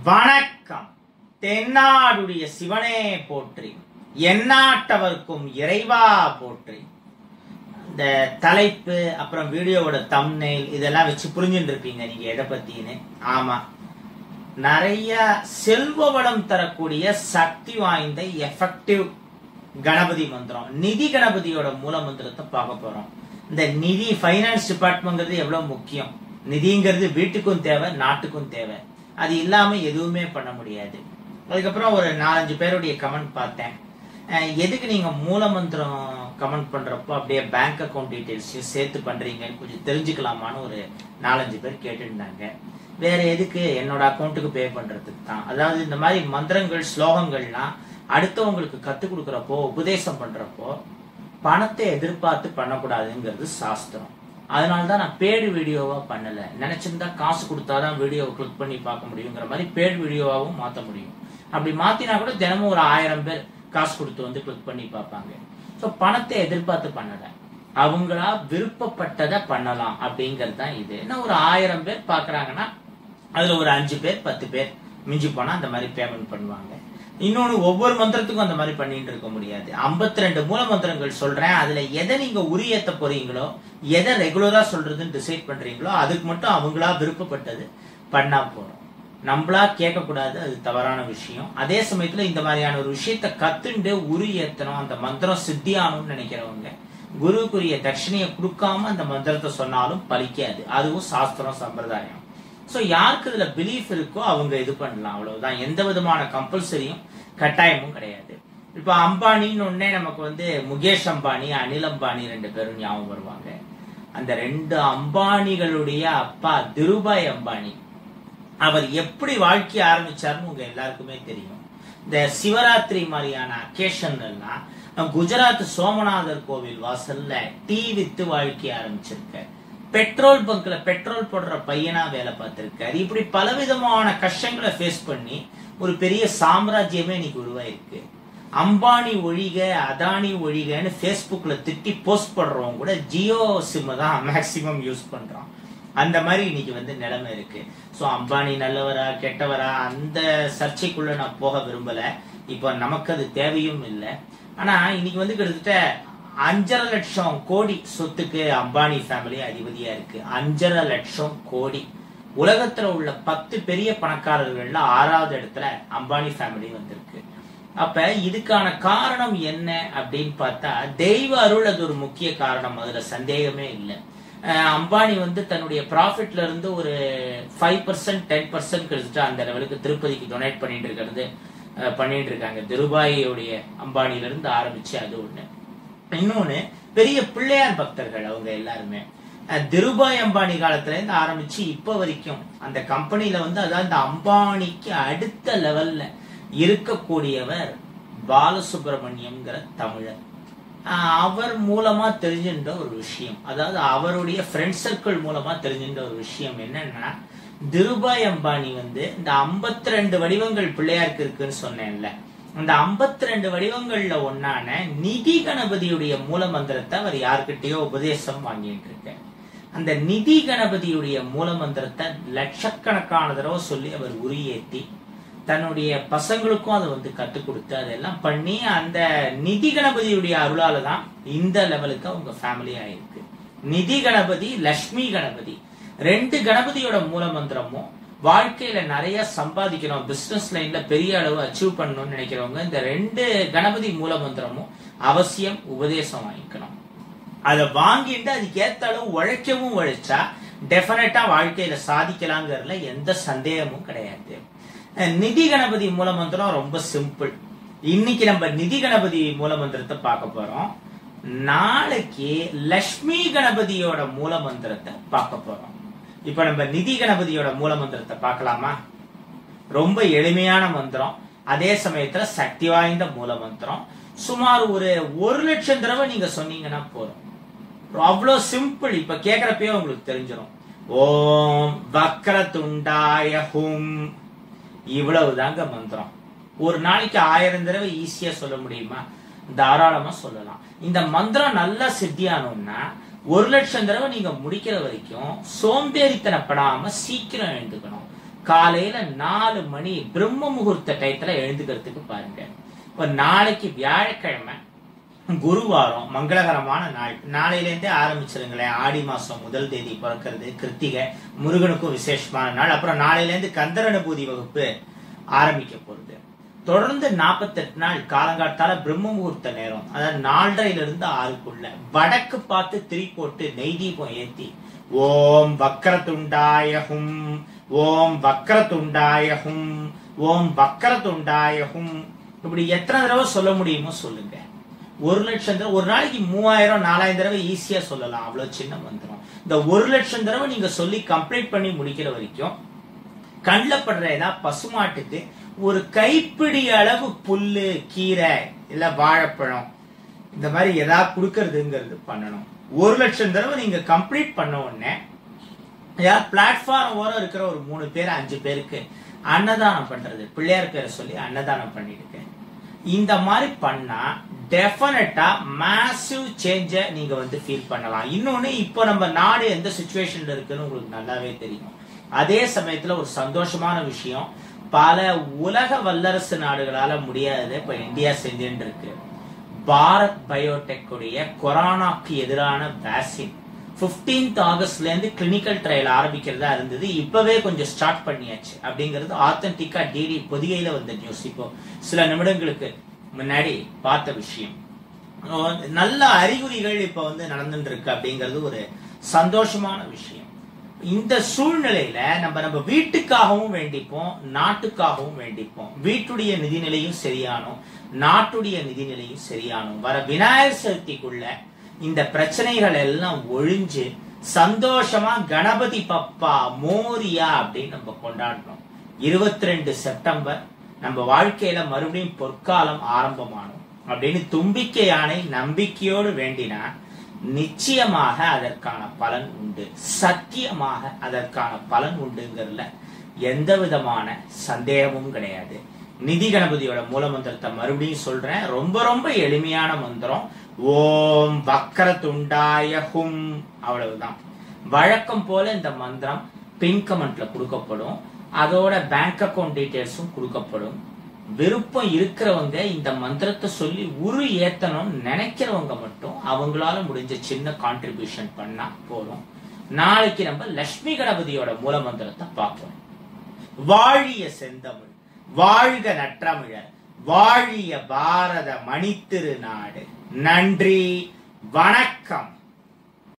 வணக்கம் தென்னாடுடைய சிவனே போற்றி எந்நாட்டவர்க்கும் இறைவா போற்றி இந்த தலைப்பு அப்புறம் வீடியோவோட தம்ப்நெயில் இதெல்லாம் வச்சு புரிஞ்சுட்டு இருப்பீங்க நீங்க எதை பத்தின்னு ஆமா நிறைய செல்வ வளம் தரக்கூடிய சக்தி வாய்ந்த எஃபெக்டிவ் கணபதி மந்திரம் நிதி கணபதியோட மூல மந்திரத்தை பார்க்க போறோம் இந்த நிதி ஃபைனான்ஸ் டிபார்ட்மெண்ட்ங்கிறது எவ்வளவு முக்கியம் நிதிங்கிறது வீட்டுக்கும் தேவை நாட்டுக்கும் தேவை அது இல்லாம எதுவுமே பண்ண முடியாது அதுக்கப்புறம் ஒரு நாலஞ்சு பேருடைய கமெண்ட் பார்த்தேன் அஹ் எதுக்கு நீங்க மூல மந்திரம் கமெண்ட் பண்றப்போ அப்படியே பேங்க் அக்கௌண்ட் டீடைல்ஸையும் சேர்த்து பண்றீங்கன்னு கொஞ்சம் தெரிஞ்சுக்கலாமான்னு ஒரு நாலஞ்சு பேர் கேட்டுருந்தாங்க வேற எதுக்கு என்னோட அக்கௌண்ட்டுக்கு பே பண்றதுக்கு தான் அதாவது இந்த மாதிரி மந்திரங்கள் ஸ்லோகங்கள்லாம் அடுத்தவங்களுக்கு கத்துக் கொடுக்கறப்போ உபதேசம் பண்றப்போ பணத்தை எதிர்பார்த்து பண்ணக்கூடாதுங்கிறது சாஸ்திரம் அதனால தான் நான் பேடு வீடியோவா பண்ணல நினைச்சிருந்தா காசு கொடுத்தாதான் வீடியோவை கிளிக் பண்ணி பார்க்க முடியுங்கிற மாதிரி பேடு வீடியோவாவும் மாத்த முடியும் அப்படி மாத்தினா கூட தினமும் ஒரு ஆயிரம் பேர் காசு கொடுத்து வந்து கிளிக் பண்ணி பார்ப்பாங்க ஸோ பணத்தை எதிர்பார்த்து பண்ணல அவங்களா விருப்பப்பட்டதை பண்ணலாம் அப்படிங்கிறது தான் இது என்ன ஒரு ஆயிரம் பேர் பாக்குறாங்கன்னா அதுல ஒரு அஞ்சு பேர் பத்து பேர் மிஞ்சி போனா அந்த மாதிரி பேமெண்ட் பண்ணுவாங்க இன்னொன்னு ஒவ்வொரு மந்திரத்துக்கும் அந்த மாதிரி பண்ணிட்டு இருக்க முடியாது 52 ரெண்டு மூல மந்திரங்கள் சொல்றேன் அதுல எதை நீங்க உரியேத்த போறீங்களோ எதை ரெகுலரா சொல்றதுன்னு டிசைட் பண்றீங்களோ அதுக்கு மட்டும் அவங்களா விருப்பப்பட்டது பண்ணா போறோம் நம்மளா கேட்கக்கூடாது அது தவறான விஷயம் அதே சமயத்துல இந்த மாதிரியான ஒரு விஷயத்த கத்துண்டு உரு ஏத்தணும் அந்த மந்திரம் சித்தியானும்னு நினைக்கிறவங்க குருக்குரிய தட்சிணையை கொடுக்காம அந்த மந்திரத்தை சொன்னாலும் பலிக்காது அதுவும் சாஸ்திரம் சம்பிரதாயம் ஸோ யாருக்கு இதுல பிலீஃப் இருக்கோ அவங்க இது பண்ணலாம் அவ்வளவுதான் எந்த விதமான கம்பல்சரியும் கட்டாயமும் கிடையாது இப்ப அம்பானின்னு உடனே நமக்கு வந்து முகேஷ் அம்பானி அனில் அம்பானி ரெண்டு பேரும் ஞாபகம் வருவாங்க அந்த ரெண்டு அம்பானிகளுடைய அப்பா திருபாய் அம்பானி அவர் எப்படி வாழ்க்கை ஆரம்பிச்சாருன்னு உங்க எல்லாருக்குமே தெரியும் இந்த சிவராத்திரி மாதிரியான அக்கேஷன் எல்லாம் குஜராத் சோமநாதர் கோவில் வாசல்ல டீ வித்து வாழ்க்கை ஆரம்பிச்சிருக்க பெட்ரோல் பங்க்ல பெட்ரோல் போடுற பையனா வேலை பார்த்திருக்காரு இப்படி பலவிதமான கஷ்டங்களை ஃபேஸ் பண்ணி ஒரு பெரிய சாம்ராஜ்யமே இன்னைக்கு உருவாயிருக்கு அம்பானி ஒழிக அதானி ஒழிகன்னு ஃபேஸ்புக்ல திட்டி போஸ்ட் பண்றவங்க கூட ஜியோ சிம் தான் மேக்சிமம் யூஸ் பண்றான் அந்த மாதிரி இன்னைக்கு வந்து நிலைமை இருக்கு ஸோ அம்பானி நல்லவரா கெட்டவரா அந்த சர்ச்சைக்குள்ள நான் போக விரும்பல இப்போ நமக்கு அது தேவையும் இல்லை ஆனா இன்னைக்கு வந்து கிட்டத்தட்ட அஞ்சரை லட்சம் கோடி சொத்துக்கு அம்பானி ஃபேமிலி அதிபதியா இருக்கு அஞ்சரை லட்சம் கோடி உலகத்துல உள்ள பத்து பெரிய பணக்காரர்கள்ல ஆறாவது இடத்துல அம்பானி ஃபேமிலி வந்திருக்கு அப்ப இதுக்கான காரணம் என்ன அப்படின்னு பார்த்தா தெய்வ அருள் அது ஒரு முக்கிய காரணம் அதுல சந்தேகமே இல்லை அஹ் அம்பானி வந்து தன்னுடைய ப்ராஃபிட்ல இருந்து ஒரு ஃபைவ் பர்சன்ட் டென் பர்சன்ட் கிட்டத்தட்ட அந்த லெவலுக்கு திருப்பதிக்கு டொனேட் பண்ணிட்டு இருக்கிறது அஹ் பண்ணிட்டு இருக்காங்க திருபாயியுடைய அம்பானில இருந்து ஆரம்பிச்சு அது ஒண்ணு இன்னொன்னு பெரிய பிள்ளையார் பக்தர்கள் அவங்க எல்லாருமே அஹ் திருபாய் அம்பானி காலத்துல இருந்து ஆரம்பிச்சு இப்ப வரைக்கும் அந்த கம்பெனில வந்து அதாவது இந்த அம்பானிக்கு அடுத்த லெவல்ல இருக்கக்கூடியவர் பாலசுப்ரமணியம்ங்கிற தமிழர் ஆஹ் அவர் மூலமா தெரிஞ்சின்ற ஒரு விஷயம் அதாவது அவருடைய ஃப்ரெண்ட் சர்க்கிள் மூலமா தெரிஞ்சின்ற ஒரு விஷயம் என்னன்னா திருபாய் அம்பானி வந்து இந்த 52 ரெண்டு வடிவங்கள் பிள்ளையாருக்கு இருக்குன்னு சொன்னேன்ல அந்த 52 ரெண்டு வடிவங்கள்ல ஒன்னான நிதி கணபதியுடைய மூல மந்திரத்தை அவர் யார்கிட்டயோ உபதேசம் வாங்கிட்டு இருக்கார் அந்த நிதி கணபதியுடைய மூல மந்திரத்தை லட்சக்கணக்கான தடவை சொல்லி அவர் உரியேத்தி தன்னுடைய பசங்களுக்கும் அதை வந்து கத்துக் கொடுத்து அதெல்லாம் பண்ணி அந்த நிதி கணபதியுடைய அருளால தான் இந்த லெவலுக்கு அவங்க ஃபேமிலி ஆயிருக்கு நிதி கணபதி லக்ஷ்மி கணபதி ரெண்டு கணபதியோட மூல மந்திரமும் வாழ்க்கையில நிறைய சம்பாதிக்கணும் பிசினஸ் லைன்ல பெரிய அளவு அச்சீவ் பண்ணணும்னு நினைக்கிறவங்க இந்த ரெண்டு கணபதி மூல மந்திரமும் அவசியம் உபதேசம் வாங்கிக்கணும் அதை வாங்கிட்டு அதுக்கு ஏத்த அளவு உழைக்கவும் உழைச்சா டெஃபினட்டா வாழ்க்கையில சாதிக்கலாங்கிறதுல எந்த சந்தேகமும் கிடையாது அஹ் நிதி கணபதி மூல மந்திரம் ரொம்ப சிம்பிள் இன்னைக்கு நம்ம நிதி கணபதி மூல மந்திரத்தை பார்க்க போறோம் நாளைக்கு லக்ஷ்மி கணபதியோட மூல மந்திரத்தை பார்க்க போறோம் இப்ப நம்ம நிதி கணபதியோட மூல மந்திரத்தை பார்க்கலாமா ரொம்ப எளிமையான மந்திரம் அதே சமயத்துல சக்தி வாய்ந்த மூல மந்திரம் சுமார் ஒரு ஒரு லட்சம் தடவை நீங்க சொன்னீங்கன்னா போதும் அவ்வளோ சிம்பிள் இப்ப கேக்குறப்பயே உங்களுக்கு தெரிஞ்சிடும் ஓம் வக்ரதுண்டாய ஹும் இவ்வளவுதாங்க மந்திரம் ஒரு நாளைக்கு ஆயிரம் தடவை ஈஸியா சொல்ல முடியுமா தாராளமா சொல்லலாம் இந்த மந்திரம் நல்லா சித்தியானோம்னா ஒரு லட்சம் தடவை நீங்க முடிக்கிற வரைக்கும் சோம்பேறித்தனப்படாம சீக்கிரம் எழுந்துக்கணும் காலையில நாலு மணி பிரம்ம முகூர்த்த டயத்துல எழுந்துக்கிறதுக்கு பாருங்க இப்ப நாளைக்கு வியாழக்கிழமை குருவாரம் மங்களகரமான நாள் நாளையிலேருந்தே ஆரம்பிச்சிருங்களேன் ஆடி மாசம் முதல் தேதி பிறக்கிறது கிருத்திகை முருகனுக்கும் விசேஷமான நாள் அப்புறம் நாளையிலேருந்து கந்தர் அனுபூதி வகுப்பு ஆரம்பிக்க போகுது தொடர்ந்து நாற்பத்தெட்டு நாள் காலங்காத்தால பிரம்ம முகூர்த்த நேரம் அதாவது நாலரையில இருந்து ஆறுக்குள்ள வடக்கு பார்த்து திரி போட்டு நெய் தீபம் ஏத்தி ஓம் வக்கரதுண்டாயகும் ஓம் வக்கரதுண்டாயகும் ஓம் வக்கரதுண்டாயகும் இப்படி எத்தனை தடவை சொல்ல முடியுமோ சொல்லுங்க ஒரு லட்சம் தடவை ஒரு நாளைக்கு மூவாயிரம் நாலாயிரம் தடவை ஈஸியா சொல்லலாம் அவ்வளவு சின்ன மந்திரம் இந்த ஒரு லட்சம் தடவை நீங்க சொல்லி கம்ப்ளீட் பண்ணி முடிக்கிற வரைக்கும் கண்ணில் படுற ஏதாவது பசுமாட்டுக்கு ஒரு கைப்பிடி அளவு புல்லு கீரை இல்ல வாழைப்பழம் இந்த மாதிரி ஏதாவது கொடுக்கறதுங்கிறது பண்ணணும் ஒரு லட்சம் தடவை நீங்க கம்ப்ளீட் பண்ண உடனே ஏதாவது பிளாட்ஃபார்ம் ஓரம் இருக்கிற ஒரு மூணு பேர் அஞ்சு பேருக்கு அன்னதானம் பண்றது பிள்ளையார் பேரை சொல்லி அன்னதானம் பண்ணிடுங்க இந்த மாதிரி பண்ணா டெஃபினட்டா மேசிவ் சேஞ்ச நீங்க வந்து ஃபீல் பண்ணலாம் இன்னொன்னு இப்போ நம்ம நாடு எந்த சுச்சுவேஷன்ல இருக்குன்னு உங்களுக்கு நல்லாவே தெரியும் அதே சமயத்துல ஒரு சந்தோஷமான விஷயம் பல உலக வல்லரசு நாடுகளால முடியாதது இப்ப இந்தியா செஞ்சுட்டு இருக்கு பாரத் பயோடெக் உடைய கொரோனாக்கு எதிரான வேக்சின் 15th ஆகஸ்ட்ல இருந்து கிளினிக்கல் ட்ரையல் ஆரம்பிக்கிறதா இருந்தது இப்பவே கொஞ்சம் ஸ்டார்ட் பண்ணியாச்சு அப்படிங்கிறது ஆத்தன்டிக்கா டிடி பொதிகையில வந்த நியூஸ் இப்போ சில நிமிடங்களுக்கு முன்னாடி பார்த்த விஷயம் அஹ் நல்ல அறிகுறிகள் இப்ப வந்து நடந்துட்டு இருக்கு அப்படிங்கிறது ஒரு சந்தோஷமான விஷயம் இந்த சூழ்நிலையில நம்ம நம்ம வீட்டுக்காகவும் வேண்டிப்போம் நாட்டுக்காகவும் வேண்டிப்போம் வீட்டுடைய நிதிநிலையும் சரியானோம் நாட்டுடைய நிதிநிலையும் சரியானோம் வர விநாயகர் சதுர்த்திக்குள்ள இந்த பிரச்சனைகள் எல்லாம் ஒழிஞ்சு சந்தோஷமா கணபதி பப்பா மோரியா அப்படின்னு நம்ம கொண்டாடணும் இருபத்தி ரெண்டு செப்டம்பர் நம்ம வாழ்க்கையில மறுபடியும் பொற்காலம் ஆரம்பமானோம் அப்படின்னு தும்பிக்கை யானை நம்பிக்கையோடு வேண்டினா நிச்சயமாக அதற்கான பலன் உண்டு சத்தியமாக அதற்கான பலன் உண்டுங்கிறதுல எந்த விதமான சந்தேகமும் கிடையாது நிதி கணபதியோட மூல மந்திரத்தை மறுபடியும் சொல்றேன் ரொம்ப ரொம்ப எளிமையான மந்திரம் ஓம் வக்கர துண்டாய ஹும் அவ்வளவுதான் வழக்கம் போல இந்த மந்திரம் பின் கமெண்ட்ல கொடுக்கப்படும் அதோட பேங்க் அக்கவுண்ட் டீடைல்ஸும் கொடுக்கப்படும் விருப்பம் இருக்கிறவங்க இந்த மந்திரத்தை சொல்லி உரு ஏத்தணும்னு நினைக்கிறவங்க மட்டும் அவங்களால முடிஞ்ச சின்ன கான்ட்ரிபியூஷன் பண்ணா போதும் நாளைக்கு நம்ம லட்சுமி கணபதியோட மூல மந்திரத்தை பார்ப்போம் வாழிய செந்தமிழ் வாழ்க நற்றமிழர் வாழிய பாரத மணித்திரு நாடு நன்றி வணக்கம்